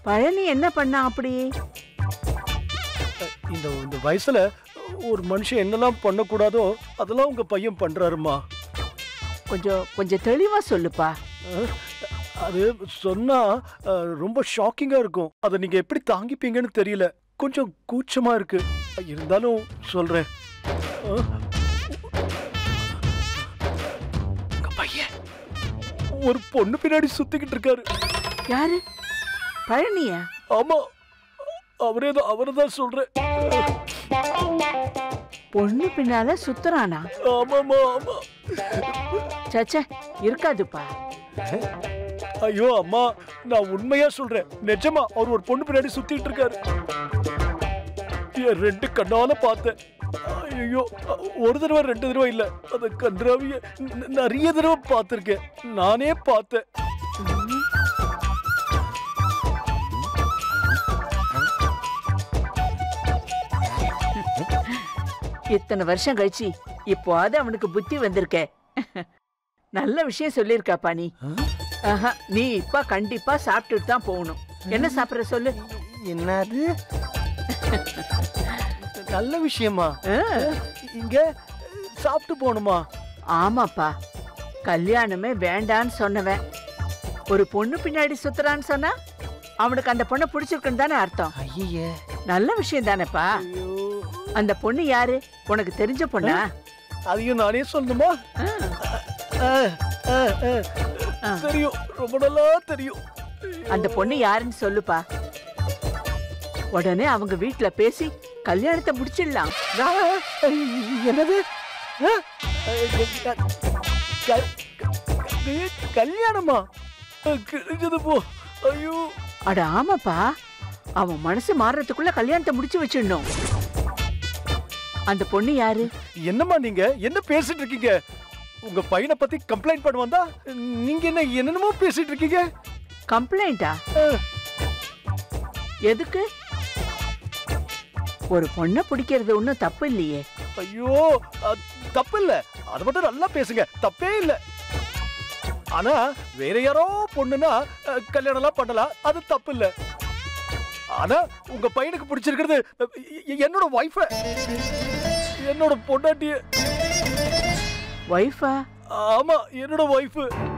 பழனி என்ன பண்ணா அப்படி இந்த இந்த வயசுல ஒரு மனுஷன் என்னெல்லாம் பண்ணக்கூடாதோ அதெல்லாம் உங்க பையன் பண்றாருமா கொஞ்சம் கொஞ்சம் தெளிவா சொல்லுப்பா அஹ், அது சொன்னா அஹ், ரொம்ப ஷாக்கிங்கா இருக்கும் அதை நீங்க எப்படி தாங்கிப்பீங்கன்னு தெரியல கொஞ்சம் கூச்சமா இருக்கு இருந்தாலும் சொல்றேன் அஹ், உங்க பையன் ஒரு பொண்ணு பின்னாடி சுத்திக்கிட்டு இருக்காரு யாரு பழனியா ஆமா அவரே தான் அவரை தான் சொல்றேன் பொண்ணு பின்னால சுத்துறானா ஆமாமா ஆமா சச்சே இருக்காதுப்பா ஐயோ அம்மா நான் உண்மையா சொல்றேன் நிஜமா அவர் ஒரு பொண்ணு பின்னாடி சுத்திட்டு இருக்காரு என் ரெண்டு கண்ணால பார்த்தேன் ஐயோ ஒரு தடவை ரெண்டு தடவை இல்ல அந்த கன்றாவிய ந- நிறைய தடவை பார்த்திருக்கேன் நானே பார்த்தேன் இத்தனை வருஷம் கழிச்சு இப்போது அவனுக்கு புத்தி வந்திருக்க நல்ல விஷயம் சொல்லியிருக்காப்பா நீ ஆஹா, நீ இப்ப கண்டிப்பா சாப்பிட்டுட்டு தான் போகணும் என்ன சாப்பிடுற சொல்லு என்னது நல்ல விஷயமா ஆ, இங்க சாப்பிட்டு போகணுமா ஆமாப்பா கல்யாணமே வேண்டான்னு சொன்னவன் ஒரு பொண்ணு பின்னாடி சுத்துறான்னு சொன்னா அவனுக்கு அந்த பொண்ணை பிடிச்சிருக்குன்னு தானே அர்த்தம் ஐயே நல்ல விஷயம் தானேப்பா ஐயோ அந்த பொண்ணு யாரு உனக்கு தெரிஞ்ச பொண்ணா அதையும் நானே சொல்லணுமா ஆ, ஆ, ஆ, ஆ. ஆ. தெரியும் ரொம்ப நல்லா தெரியும் அந்த பொண்ணு யாருன்னு சொல்லுப்பா உடனே அவங்க வீட்ல பேசி கல்யாணத்தை முடிச்சிடலாம் ஆ, என்னது ஆ? க- க- க- கல்யாணமா கிழிஞ்சது போ ஐயோ அட ஆமாப்பா அவன் மனசு மாறுறதுக்குள்ள கல்யாணத்தை முடிச்சு வச்சிடணும் அந்த பொண்ணு யாரு என்னம்மா நீங்க என்ன பேசிட்டு இருக்கீங்க உங்க பையனை பத்தி கம்ப்ளைண்ட் பண்ண வந்தா நீங்க என்ன என்னென்னமோ பேசிட்டு இருக்கீங்க கம்ப்ளைண்டா ஆ, எதுக்கு ஒரு பொண்ணை பிடிக்கிறது ஒன்றும் தப்பு இல்லையே ஐயோ அது தப்பு இல்ல அது மட்டும் நல்லா பேசுங்க தப்பே இல்ல ஆனா வேற யாரோ பொண்ணுனா அஹ், கல்யாணம் எல்லாம் பண்ணலாம் அது தப்பு இல்ல ஆனா உங்க பையனுக்கு பிடிச்சிருக்கிறது அஹ், எ- என்னோட ஒய்ஃப என்னோட பொண்டாட்டிய ஒய்ஃபா ஆமா என்னோட ஒய்ஃப்